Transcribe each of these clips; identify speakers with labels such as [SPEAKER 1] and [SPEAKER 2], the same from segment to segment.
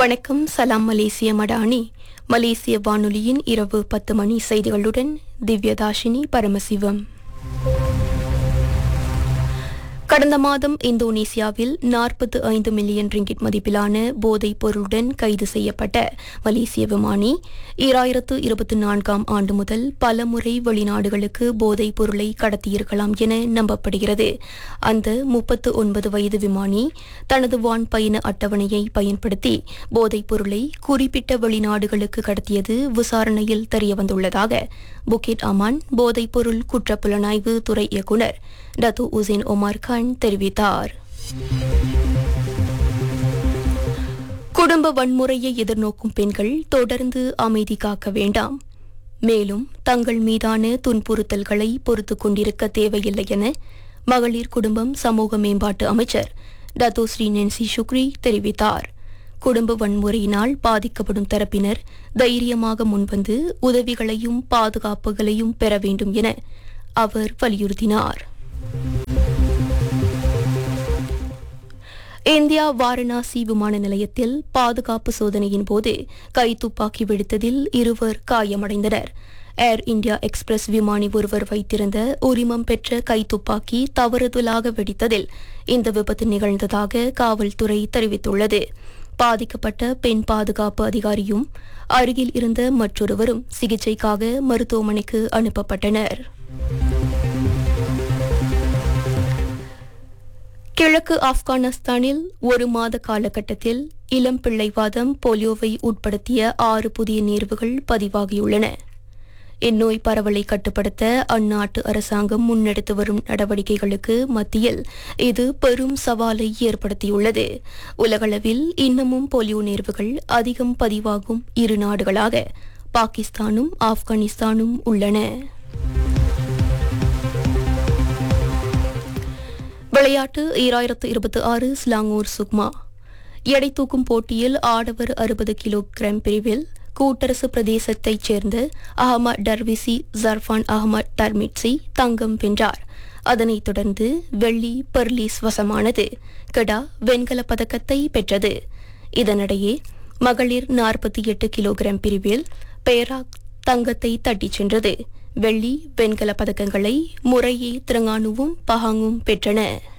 [SPEAKER 1] வணக்கம் சலாம் மலேசிய மடானி மலேசிய வானொலியின் இரவு பத்து மணி செய்திகளுடன் திவ்யதாஷினி பரமசிவம் கடந்த மாதம் இந்தோனேசியாவில் நாற்பத்து ஐந்து மில்லியன் ரிங்கிட் மதிப்பிலான போதைப் பொருளுடன் கைது செய்யப்பட்ட மலேசிய விமானி ஈராயிரத்து இருபத்தி நான்காம் ஆண்டு முதல் பலமுறை வெளிநாடுகளுக்கு போதைப் பொருளை கடத்தியிருக்கலாம் என நம்பப்படுகிறது அந்த முப்பத்து ஒன்பது வயது விமானி தனது வான் பயண அட்டவணையை பயன்படுத்தி போதைப் பொருளை குறிப்பிட்ட வெளிநாடுகளுக்கு கடத்தியது விசாரணையில் தெரியவந்துள்ளதாக புக்கிட் அமான் போதைப்பொருள் குற்றப்புலனாய்வு துறை இயக்குநர் டத்து உசேன் ஒமார் கான் தெரிவித்தார் குடும்ப வன்முறையை எதிர்நோக்கும் பெண்கள் தொடர்ந்து அமைதி காக்க வேண்டாம் மேலும் தங்கள் மீதான துன்புறுத்தல்களை பொறுத்துக் கொண்டிருக்க தேவையில்லை என மகளிர் குடும்பம் சமூக மேம்பாட்டு அமைச்சர் டத்தோ ஸ்ரீ நென்சி சுக்ரி தெரிவித்தார் குடும்ப வன்முறையினால் பாதிக்கப்படும் தரப்பினர் தைரியமாக முன்வந்து உதவிகளையும் பாதுகாப்புகளையும் பெற வேண்டும் என அவர் வலியுறுத்தினார் இந்தியா வாரணாசி விமான நிலையத்தில் பாதுகாப்பு சோதனையின் போது கைத்துப்பாக்கி வெடித்ததில் இருவர் காயமடைந்தனர் ஏர் இந்தியா எக்ஸ்பிரஸ் விமானி ஒருவர் வைத்திருந்த உரிமம் பெற்ற கைத்துப்பாக்கி தவறுதலாக வெடித்ததில் இந்த விபத்து நிகழ்ந்ததாக காவல்துறை தெரிவித்துள்ளது பாதிக்கப்பட்ட பெண் பாதுகாப்பு அதிகாரியும் அருகில் இருந்த மற்றொருவரும் சிகிச்சைக்காக மருத்துவமனைக்கு அனுப்பப்பட்டனர் கிழக்கு ஆப்கானிஸ்தானில் ஒரு மாத காலகட்டத்தில் இளம் பிள்ளைவாதம் போலியோவை உட்படுத்திய ஆறு புதிய நேர்வுகள் பதிவாகியுள்ளன இந்நோய் பரவலை கட்டுப்படுத்த அந்நாட்டு அரசாங்கம் முன்னெடுத்து வரும் நடவடிக்கைகளுக்கு மத்தியில் இது பெரும் சவாலை ஏற்படுத்தியுள்ளது உலகளவில் இன்னமும் போலியோ நேர்வுகள் அதிகம் பதிவாகும் இரு நாடுகளாக பாகிஸ்தானும் ஆப்கானிஸ்தானும் உள்ளன விளையாட்டு ஈராயிரத்து இருபத்தி ஆறு ஸ்லாங்கூர் சுக்மா எடை தூக்கும் போட்டியில் ஆடவர் அறுபது கிலோகிராம் பிரிவில் கூட்டரசு பிரதேசத்தைச் சேர்ந்த அகமது டர்விசி ஜர்ஃபான் அகமது டர்மிட்சி தங்கம் வென்றார் அதனைத் தொடர்ந்து வெள்ளி பெர்லிஸ் வசமானது கெடா வெண்கலப் பதக்கத்தை பெற்றது இதனிடையே மகளிர் நாற்பத்தி எட்டு கிலோகிராம் பிரிவில் பேராக் தங்கத்தை தட்டிச் சென்றது வெள்ளி வெண்கல பதக்கங்களை முறையே திரங்கானுவும் பஹாங்கும் பெற்றன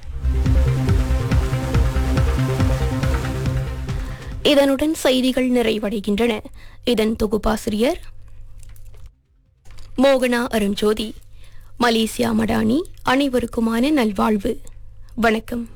[SPEAKER 1] இதனுடன் செய்திகள் நிறைவடைகின்றன இதன் தொகுப்பாசிரியர் மோகனா அருண்ஜோதி மலேசியா மடானி அனைவருக்குமான நல்வாழ்வு வணக்கம்